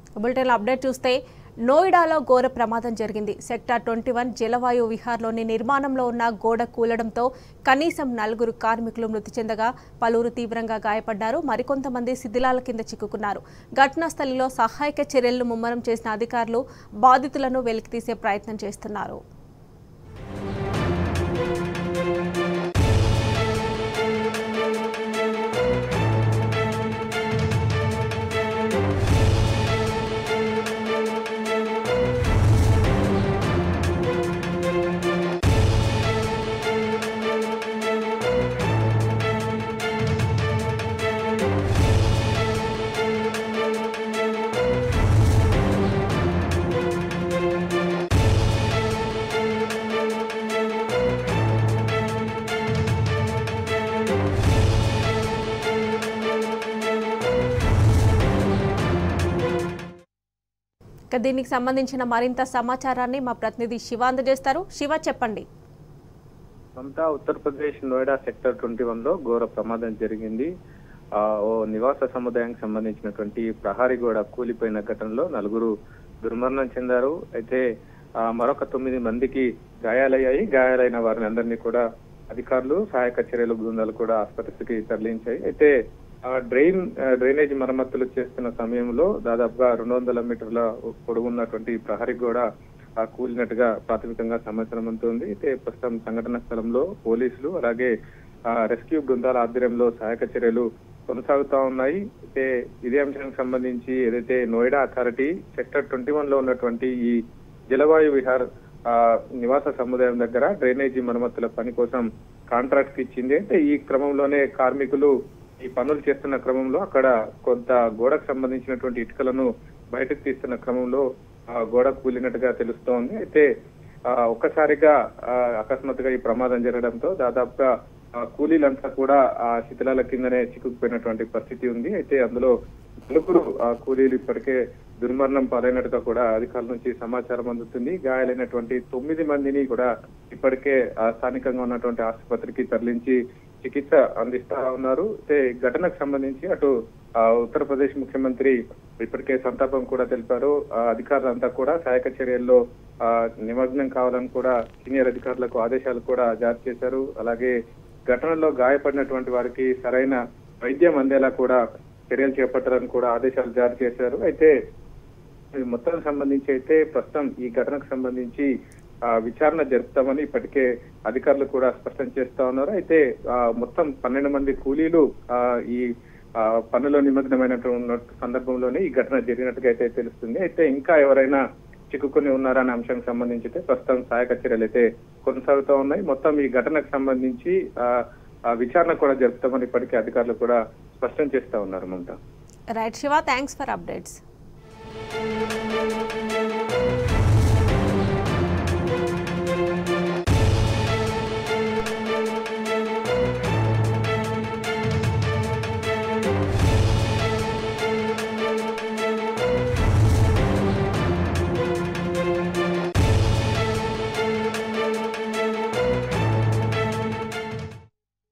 బులెటిన్లో అప్డేట్ చూస్తే నోయిడాలో ఘోర ప్రమాదం జరిగింది సెక్టార్ ట్వంటీ వన్ జలవాయు విహార్లోని నిర్మాణంలో ఉన్న గోడ కూలడంతో కనీసం నలుగురు కార్మికులు మృతి చెందగా పలువురు తీవ్రంగా గాయపడ్డారు మరికొంతమంది శిథిలాల కింద చిక్కుకున్నారు ఘటనా స్థలిలో సహాయక చర్యలను ముమ్మరం చేసిన అధికారులు బాధితులను వెలికితీసే ప్రయత్నం చేస్తున్నారు ఇక దీనికి సంబంధించిన మరింత సమాచారాన్ని మా ప్రతినిధి శివ అందజేస్తారు శివ చెప్పండి Mamata Uttar Pradesh Noida sector twenty one లో ఘోర ప్రమాదం జరిగింది ఆ, ఓ నివాస సముదాయానికి సంబంధించినటువంటి ప్రహారీ గోడ కూలిపోయిన ఘటనలో నలుగురు దుర్మరణం చెందారు అయితే ఆ, మరొక తొమ్మిది మందికి గాయాలయ్యాయి గాయాలైన వారిని అందరినీ కూడా అధికారులు సహాయక చర్యలు బృందాలు కూడా ఆసుపత్రికి తరలించాయి అయితే ఆ డ్రైన్ ఆ, డ్రైనేజ్ మరమ్మతులు చేస్తున్న సమయంలో దాదాపుగా రెండు వందల మీటర్ల పొడవున్నటువంటి ప్రహరీ గోడ ఆ కూలినట్టుగా ప్రాథమికంగా సమాచారం అందుతుంది అయితే ప్రస్తుతం సంఘటన స్థలంలో పోలీసులు అలాగే ఆ, రెస్క్యూ బృందాల ఆధ్వర్యంలో సహాయక చర్యలు కొనసాగుతా ఉన్నాయి అయితే ఇదే అంశానికి సంబంధించి ఏదైతే Noida authority sector twenty one లో ఉన్నటువంటి ఈ జలవాయు విహార్ ఆ, నివాస సముదాయం దగ్గర డ్రైనేజీ మరమ్మతుల పని కోసం కాంట్రాక్ట్ ఇచ్చింది అయితే ఈ క్రమంలోనే కార్మికులు ఈ పనులు చేస్తున్న క్రమంలో అక్కడ కొంత గోడకు సంబంధించినటువంటి ఇటుకలను బయటకు తీస్తున్న క్రమంలో ఆ గోడ కూలినట్టుగా తెలుస్తోంది అయితే ఆ, ఒక్కసారిగా ఆ, అకస్మాత్తుగా ఈ ప్రమాదం జరగడంతో దాదాపుగా ఆ, కూలీలంతా కూడా ఆ శిథిలాల కిందనే చిక్కుకుపోయినటువంటి పరిస్థితి ఉంది అయితే అందులో నలుగురు ఆ కూలీలు ఇప్పటికే దుర్మరణం పాలైనట్టుగా కూడా అధికారుల నుంచి సమాచారం అందుతుంది గాయాలైనటువంటి తొమ్మిది మందిని కూడా ఇప్పటికే ఆ స్థానికంగా ఉన్నటువంటి ఆసుపత్రికి తరలించి చికిత్స అందిస్తా ఉన్నారు అయితే ఈ ఘటనకు సంబంధించి అటు ఆ, ఉత్తరప్రదేశ్ ముఖ్యమంత్రి ఇప్పటికే సంతాపం కూడా తెలిపారు ఆ, అధికారులంతా కూడా సహాయక చర్యల్లో ఆ, నిమగ్నం కావాలని కూడా సీనియర్ అధికారులకు ఆదేశాలు కూడా జారీ చేశారు అలాగే ఘటనలో గాయపడినటువంటి వారికి సరైన వైద్యం అందేలా కూడా చర్యలు చేపట్టాలని కూడా ఆదేశాలు జారీ చేశారు అయితే ఈ మొత్తం సంబంధించి అయితే ప్రస్తుతం ఈ ఘటనకు సంబంధించి ఆ, విచారణ జరుపుతామని ఇప్పటికే అధికారులు కూడా స్పష్టం చేస్తా ఉన్నారు అయితే ఆ, మొత్తం పన్నెండు మంది కూలీలు ఆ, ఈ ఆ, పనిలో నిమగ్నమైనటువంటి సందర్భంలోనే ఈ ఘటన జరిగినట్టుగా అయితే తెలుస్తుంది అయితే ఇంకా ఎవరైనా చిక్కుకుని ఉన్నారనే అంశానికి సంబంధించి అయితే ప్రస్తుతం సహాయక చర్యలు అయితే కొనసాగుతూ ఉన్నాయి మొత్తం ఈ ఘటనకు సంబంధించి ఆ, ఆ, విచారణ కూడా జరుపుతామని ఇప్పటికే అధికారులు కూడా స్పష్టం చేస్తా ఉన్నారు Mamata right Shiva thanks for updates